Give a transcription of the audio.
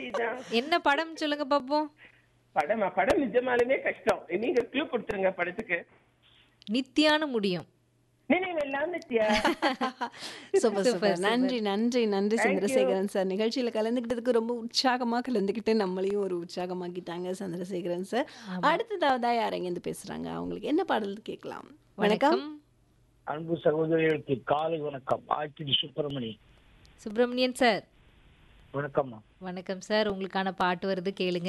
சரிதான் என்ன படம் சொல்லுங்க பாப்போம் படமா படம் நிஜமாலுமே கஷ்டம் நீங்க க்ளூ கொடுத்துருங்க படத்துக்கு நித்தியான முடியும் நினைவெல்லாம் Nithya super Super, super super. நன்றி நன்றி நன்றி Thank you. சந்திரசேகரன் சார் நிகழ்ச்சியில கலந்துக்கிட்டதுக்கு ரொம்ப உற்சாகமா கலந்துக்கிட்டு நம்மளையும் ஒரு உற்சாகமாக்கிட்டாங்க சந்திரசேகரன் சார் அடுத்ததாவதா யார் இருந்து பேசுறாங்க அவங்களுக்கு என்ன பாடல் கேட்கலாம் வணக்கம் அன்பு சகோதரிகளுக்கு காலை வணக்கம் ஆய்ச்சி சுப்பிரமணி சுப்பிரமணியன் சார் வணக்கம்மா வணக்கம் சார் உங்களுக்கான பாட்டு வருது கேளுங்க